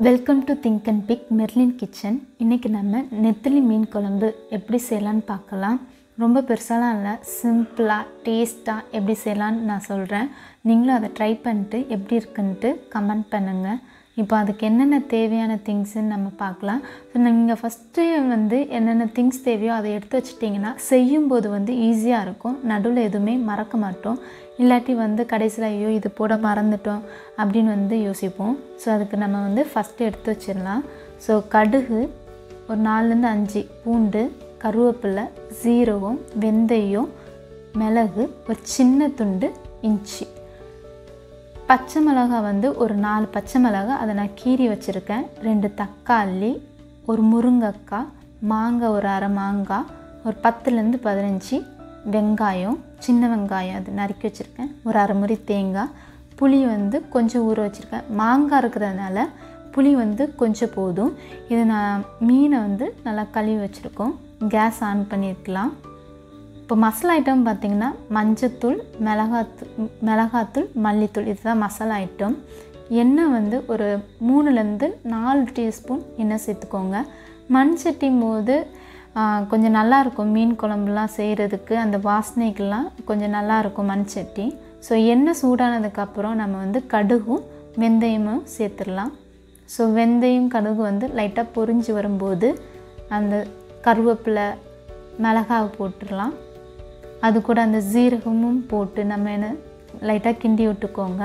welcome to think and pick Merlin kitchen இன்றைக்கி நம்ம நெத்திலி மீன் குழம்பு எப்படி செய்யலான்னு பார்க்கலாம் ரொம்ப பெருசாலாம் இல்லை சிம்பிளாக டேஸ்ட்டாக எப்படி செய்யலான்னு நான் சொல்கிறேன் நீங்களும் அதை ட்ரை பண்ணிட்டு எப்படி இருக்குன்ட்டு கமெண்ட் பண்ணுங்கள் இப்போ அதுக்கு என்னென்ன தேவையான திங்ஸ்ன்னு நம்ம பார்க்கலாம் ஸோ நீங்கள் ஃபஸ்ட்டு வந்து என்னென்ன திங்ஸ் தேவையோ அதை எடுத்து வச்சிட்டிங்கன்னா செய்யும்போது வந்து ஈஸியாக இருக்கும் நடுவில் எதுவுமே மறக்க மாட்டோம் இல்லாட்டி வந்து கடைசியில் ஐயோ இது போட மறந்துட்டோம் அப்படின்னு வந்து யோசிப்போம் ஸோ அதுக்கு நம்ம வந்து ஃபஸ்ட்டு எடுத்து வச்சிடலாம் ஸோ கடுகு ஒரு நாலுலேருந்து அஞ்சு பூண்டு கருவேப்பிலை சீரகம் வெந்தயம் மிளகு ஒரு சின்ன துண்டு இஞ்சி பச்சை மிளகாய் வந்து ஒரு நாலு பச்சை மிளகாய் அதை நான் கீறி வச்சுருக்கேன் ரெண்டு தக்காளி ஒரு முருங்கைக்காய் மாங்காய் ஒரு அரை மாங்காய் ஒரு பத்துலேருந்து பதினஞ்சு வெங்காயம் சின்ன வெங்காயம் அது நறுக்கி வச்சுருக்கேன் ஒரு அரை முறி தேங்காய் புளி வந்து கொஞ்சம் ஊற வச்சுருக்கேன் மாங்காய் இருக்கிறதுனால புளி வந்து கொஞ்சம் போதும் இது நான் மீனை வந்து நல்லா கழுவி வச்சுருக்கோம் கேஸ் ஆன் பண்ணியிருக்கலாம் இப்போ மசாலா ஐட்டம் பார்த்திங்கன்னா மஞ்சத்தூள் மிளகாத்தூள் மிளகாத்தூள் மல்லித்தூள் இதுதான் மசாலா ஐட்டம் எண்ணெய் வந்து ஒரு மூணுலேருந்து நாலு டீஸ்பூன் எண்ணெய் சேர்த்துக்கோங்க மண் சட்டியும் போது கொஞ்சம் நல்லாயிருக்கும் மீன் குழம்புலாம் செய்கிறதுக்கு அந்த வாசனைக்கெல்லாம் கொஞ்சம் நல்லாயிருக்கும் மண் சட்டி ஸோ எண்ணெய் சூடானதுக்கப்புறம் நம்ம வந்து கடுகும் வெந்தயமும் சேர்த்துடலாம் ஸோ வெந்தயம் கடுகு வந்து லைட்டாக பொரிஞ்சு வரும்போது அந்த கருவேப்பிலை மிளகாவை போட்டுடலாம் அது கூட அந்த ஜீரகமும் போட்டு நம்ம என்ன லைட்டாக கிண்டி விட்டுக்கோங்க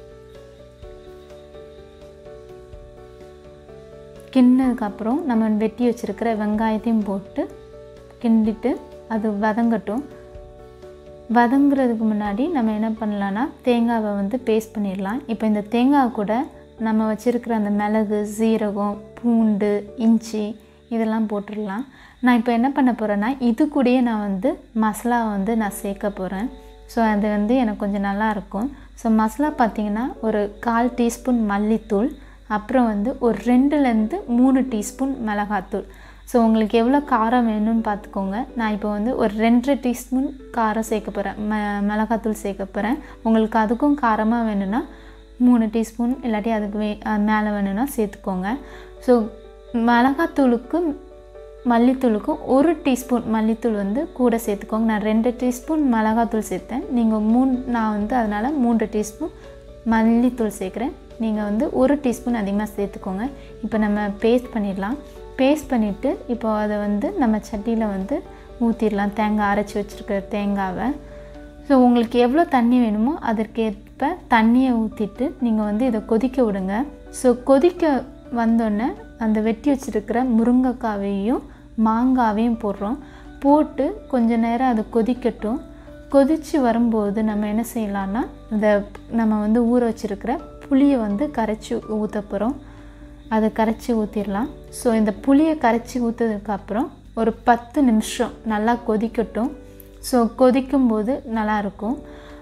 கிண்டினதுக்கப்புறம் நம்ம வெட்டி வச்சுருக்கிற வெங்காயத்தையும் போட்டு கிண்டிட்டு அது வதங்கட்டும் வதங்குறதுக்கு முன்னாடி நம்ம என்ன பண்ணலான்னா தேங்காவை வந்து பேஸ்ட் பண்ணிடலாம் இப்போ இந்த தேங்காய் கூட நம்ம வச்சுருக்கிற அந்த மிளகு சீரகம் பூண்டு இஞ்சி இதெல்லாம் போட்டுடலாம் நான் இப்போ என்ன பண்ண போகிறேன்னா இது கூடயே நான் வந்து மசாலா வந்து நான் சேர்க்க போகிறேன் ஸோ அது வந்து எனக்கு கொஞ்சம் நல்லாயிருக்கும் ஸோ மசாலா பார்த்திங்கன்னா ஒரு கால் டீஸ்பூன் மல்லித்தூள் அப்புறம் வந்து ஒரு ரெண்டுலேருந்து மூணு டீஸ்பூன் மிளகாத்தூள் ஸோ உங்களுக்கு எவ்வளோ காரம் வேணும்னு பார்த்துக்கோங்க நான் இப்போ வந்து ஒரு ரெண்டரை டீஸ்பூன் காரம் சேர்க்க போகிறேன் ம மிளகாத்தூள் சேர்க்க போகிறேன் உங்களுக்கு அதுக்கும் காரமாக வேணும்னா மூணு டீஸ்பூன் இல்லாட்டி அதுக்கு வே மேலே வேணும்னா சேர்த்துக்கோங்க ஸோ மிளகாத்தூளுக்கும் மல்லித்தூளுக்கும் ஒரு டீஸ்பூன் மல்லித்தூள் வந்து கூட சேர்த்துக்கோங்க நான் ரெண்டு டீஸ்பூன் மிளகாத்தூள் சேர்த்தேன் நீங்கள் மூணு நான் வந்து அதனால் மூன்று டீஸ்பூன் மல்லித்தூள் சேர்க்குறேன் நீங்கள் வந்து ஒரு டீஸ்பூன் அதிகமாக சேர்த்துக்கோங்க இப்போ நம்ம பேஸ்ட் பண்ணிடலாம் பேஸ்ட் பண்ணிவிட்டு இப்போ அதை வந்து நம்ம சட்டியில் வந்து ஊற்றிடலாம் தேங்காய் அரைச்சி வச்சுருக்கிற தேங்காவை ஸோ உங்களுக்கு எவ்வளோ தண்ணி வேணுமோ அதற்கேற்ப தண்ணியை ஊற்றிட்டு நீங்கள் வந்து இதை கொதிக்க விடுங்க ஸோ கொதிக்க வந்தோடனே அந்த வெட்டி வச்சுருக்கிற முருங்கைக்காவையும் மாங்காவையும் போடுறோம் போட்டு கொஞ்ச நேரம் அது கொதிக்கட்டும் கொதித்து வரும்போது நம்ம என்ன செய்யலான்னா இந்த நம்ம வந்து ஊற வச்சுருக்கிற புளியை வந்து கரைச்சி ஊற்ற போகிறோம் அதை கரைச்சி ஊற்றிடலாம் ஸோ இந்த புளியை கரைச்சி ஊற்றதுக்கப்புறம் ஒரு பத்து நிமிஷம் நல்லா கொதிக்கட்டும் ஸோ கொதிக்கும்போது நல்லாயிருக்கும்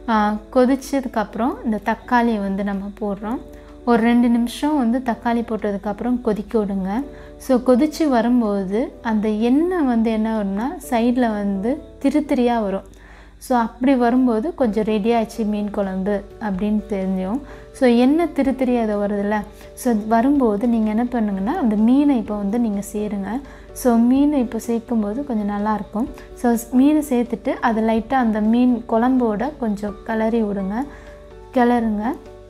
கொதிச்சதுக்கப்புறம் இந்த தக்காளியை வந்து நம்ம போடுறோம் ஒரு ரெண்டு நிமிஷம் வந்து தக்காளி போட்டதுக்கப்புறம் கொதிக்க விடுங்க ஸோ கொதித்து வரும்போது அந்த எண்ணெய் வந்து என்ன வரும்னா சைடில் வந்து திருத்திரியாக வரும் ஸோ அப்படி வரும்போது கொஞ்சம் ரெடி ஆச்சு மீன் குழம்பு அப்படின்னு தெரிஞ்சோம் ஸோ எண்ணெய் திருத்திரி அதை வருதுல்ல ஸோ வரும்போது நீங்கள் என்ன பண்ணுங்கன்னா அந்த மீனை இப்போ வந்து நீங்கள் சேருங்க ஸோ மீனை இப்போ சேர்க்கும்போது கொஞ்சம் நல்லாயிருக்கும் ஸோ மீனை சேர்த்துட்டு அதை லைட்டாக அந்த மீன் குழம்போட கொஞ்சம் கிளறி விடுங்க கிளறுங்க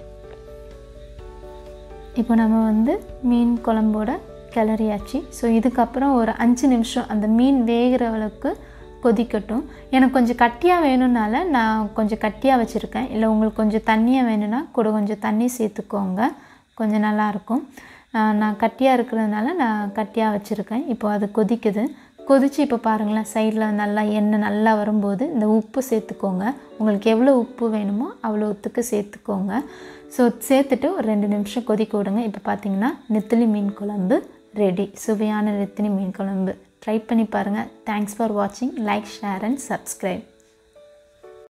இப்போ நம்ம வந்து மீன் குழம்போட கிளறியாச்சு ஸோ இதுக்கப்புறம் ஒரு அஞ்சு நிமிஷம் அந்த மீன் வேகிற அளவுக்கு கொதிக்கட்டும் எனக்கு கொஞ்சம் கட்டியாக வேணும்னால நான் கொஞ்சம் கட்டியாக வச்சுருக்கேன் இல்லை உங்களுக்கு கொஞ்சம் தண்ணியாக வேணும்னா கூட கொஞ்சம் தண்ணி சேர்த்துக்கோங்க கொஞ்சம் நல்லாயிருக்கும் நான் கட்டியாக இருக்கிறதுனால நான் கட்டியாக வச்சுருக்கேன் இப்போ அது கொதிக்குது கொதித்து இப்போ பாருங்களேன் சைடில் நல்லா எண்ணெய் நல்லா வரும்போது இந்த உப்பு சேர்த்துக்கோங்க உங்களுக்கு எவ்வளோ உப்பு வேணுமோ அவ்வளோ உத்துக்கு சேர்த்துக்கோங்க ஸோ சேர்த்துட்டு ஒரு ரெண்டு நிமிஷம் கொதிக்க விடுங்க இப்போ பார்த்தீங்கன்னா நெத்திலி மீன் குழம்பு ரெடி சுவையான நெத்திலி மீன் குழம்பு ட்ரை பண்ணி பாருங்கள் தேங்க்ஸ் ஃபார் வாட்சிங் லைக் ஷேர் அண்ட் சப்ஸ்கிரைப்